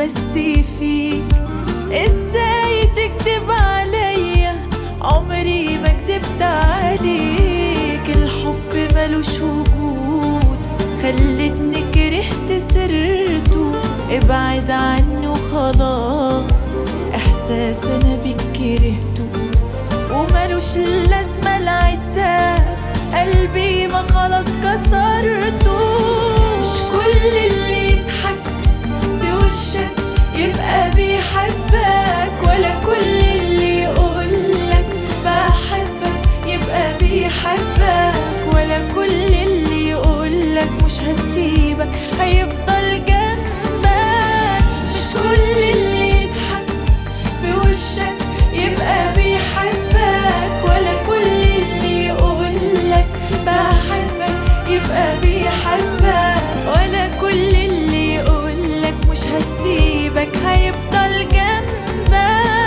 بس فيك ازاي تكذب عليا عمري ما كدبت عليك الحب ملوش وجود خلتني كرهت سرته ابعد عنه خلاص احساس انا بيك كرهته وملوش لازمة العتاب قلبي ما خلاص كسرته مش كل اللي يضحك في وشك يبقى بيحبك ولا كل اللي يقولك بحبك يبقى بيحبك ولا كل اللي يقولك مش هسيبك هيفضل جنبك مش كل اللي يضحك في وشك يبقى بيحبك ولا كل اللي يقولك بحبك يبقى بيحبك ولا كل اللي يقولك مش هسيبك هيفضل جنبك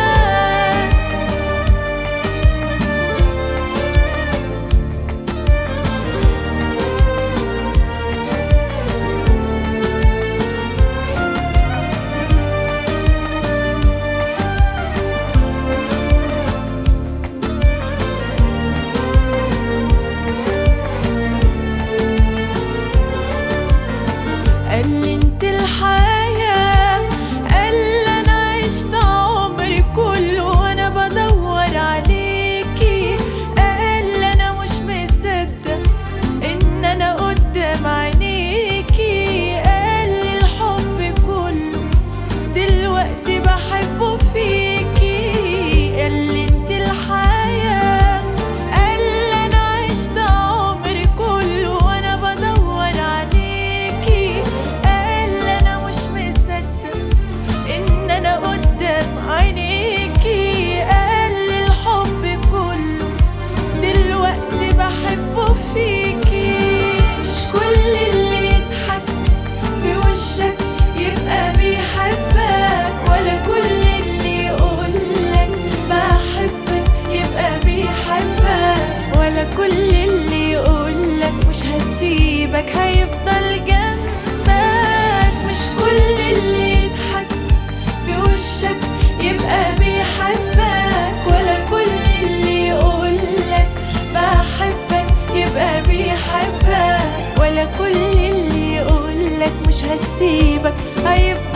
قال لي انت الحياة قال لي انا عشت عمري كله وانا بدور عليكي قال لي انا مش مصدق ان انا قدام عينيكي قال لي الحب كله دلوقتي بحبه فيكي قال لي انت الحياة قال لي انا عشت عمري كله وانا بدور عليكي قال لي انا مش مصدق ان انا قدام عينيكي قال لي الحب كله دلوقتي بحبه فيكي مش كل اللي يضحك في وشك يبقى بيحبك ولا كل اللي يقولك بحبك يبقى بيحبك ولا كل اللي يقولك مش هسيبك هيفضل جنبك مش كل اللي يضحك في وشك يبقى بيحبك ولا كل اللي يقولك بحبك يبقى بيحبك ولا كل اللي يقولك مش هسيبك هيفضل